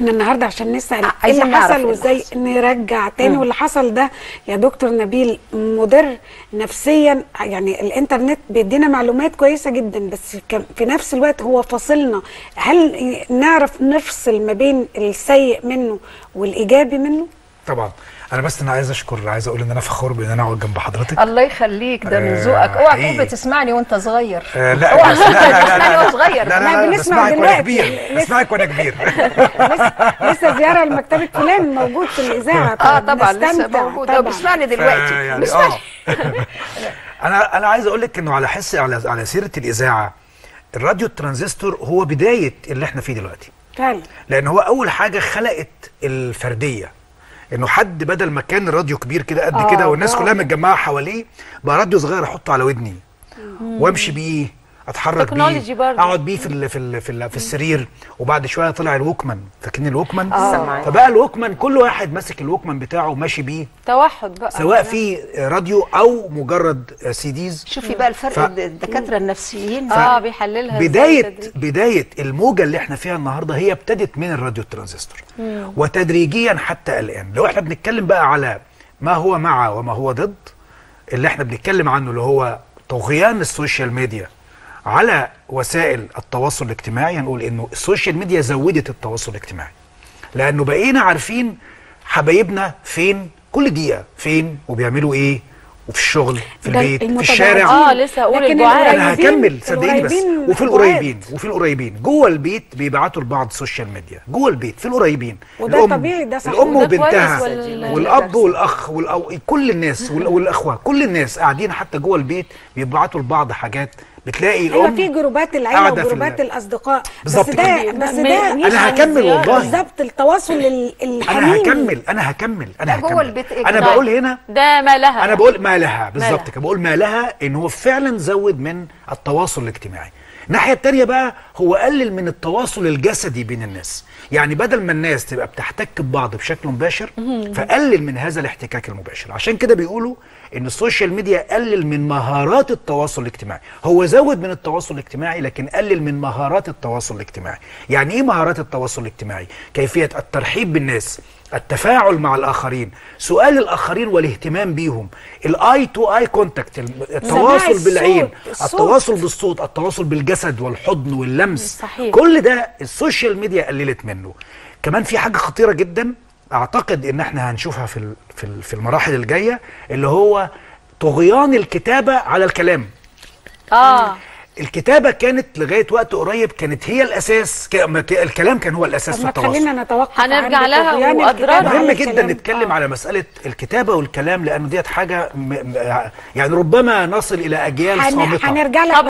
احنا النهارده عشان نسال ايه عايزين اللي نعرف حصل إيه اللي وازاي نرجع تاني واللي حصل ده يا دكتور نبيل مضر نفسيا يعني الانترنت بيدينا معلومات كويسه جدا بس كان- في نفس الوقت هو فاصلنا هل نعرف نفصل ما بين السيء منه والايجابي منه طبعا انا بس انا عايز اشكر عايز اقول ان انا فخور بان انا اقعد جنب حضرتك الله يخليك ده من آه، ذوقك اوعى تكون حقيقي. بتسمعني وانت صغير آه لا اوعى بس- تكون لا لا لا بتسمعني لا وانت صغير لا لا ما لا بنسمع بسمعك وانا دلوقتي. كبير لسه- بسمعك وانا كبير لسه لسه زياره لمكتبه فلان موجود في الاذاعه اه طبعا لسه بنستمتع موجود طبعاً. هو بيسمعني دلوقتي يعني بيسمعني اه انا انا عايز اقول لك انه على حس على على سيره الاذاعه الراديو الترانزستور هو بدايه اللي احنا فيه دلوقتي فعلا لان هو اول حاجه خلقت الفرديه انه حد بدل ما كان الراديو كبير كده قد آه، كده والناس آه. كلها متجمعه حواليه بقى راديو صغير احطه على ودني وامشي بيه اتحرك تكنولوجي بيه برضه. اقعد بيه في ال في ال في, ال في السرير وبعد شويه طلع الوكمان فاكرين الوكمان آه. فبقى الوكمان كل واحد ماسك الوكمان بتاعه وماشي بيه توحد بقى سواء في راديو او مجرد سي ديز شوفي بقى الفرق ف- ف... الدكاتره النفسيين اه بيحللها إزاي بدايه تدريج. بدايه الموجه اللي احنا فيها النهارده هي ابتدت من الراديو الترانزستور وتدريجيا حتى الان لو احنا بنتكلم بقى على ما هو مع وما هو ضد اللي احنا بنتكلم عنه اللي هو طغيان السوشيال ميديا على وسائل التواصل الاجتماعي هنقول انه السوشيال ميديا زودت التواصل الاجتماعي لانه بقينا عارفين حبايبنا فين كل دقيقه فين وبيعملوا ايه وفي الشغل في ده البيت في المتباعدين. الشارع اه لسه اقول لكن البعاد القريبين- انا هكمل صدقيني بس القريبين وفي أخوات. القريبين وفي القريبين جوه البيت بيبعتوا لبعض سوشيال ميديا جوه البيت في القريبين وده طبيعي، ده صح. الام وده وبنتها كويس ولا- والاب والاخ والأو... كل الناس وال- والاخوه كل الناس قاعدين حتى جوه البيت بيبعتوا لبعض حاجات بتلاقي ايوه الام في جروبات العيله قاعدة في وجروبات ال- الاصدقاء بس بالظبط ده كده. بس ما- ده مش انا عن هكمل زيارة. والله بالظبط التواصل ال- الحميمي انا هكمل انا هكمل انا لا، جوه هكمل البيت إيه انا كده؟ بقول هنا ده ما لها انا بقول ما لها بالظبط لها. كده بقول ما لها ان هو فعلا زود من التواصل الاجتماعي الناحيه التانية بقى هو قلل من التواصل الجسدي بين الناس يعني بدل ما الناس تبقى بتحتك ببعض بشكل مباشر فقلل من هذا الاحتكاك المباشر عشان كده بيقولوا ان السوشيال ميديا قلل من مهارات التواصل الاجتماعي هو زود من التواصل الاجتماعي لكن قلل من مهارات التواصل الاجتماعي يعني ايه مهارات التواصل الاجتماعي كيفيه الترحيب بالناس التفاعل مع الاخرين سؤال الاخرين والاهتمام بيهم الاي تو اي كونتاكت التواصل الصوت، بالعين الصوت. التواصل بالصوت التواصل بالجسد والحضن واللمس صحيح. كل ده السوشيال ميديا قللت منه كمان في حاجه خطيره جدا اعتقد ان احنا هنشوفها في ال- في ال- في المراحل الجايه اللي هو طغيان الكتابه على الكلام اه الكتابه كانت لغايه وقت قريب كانت هي الاساس ك- ما ك- الكلام كان هو الاساس طب في ما التواصل تخلينا نتوقف هنرجع عند لها طغيان وأضرارها. الكتابة مهم على جدا الكلام. نتكلم آه. على مساله الكتابه والكلام لانه ديت حاجه م... م- يعني ربما نصل الى اجيال هن- صامته هنرجع لك طب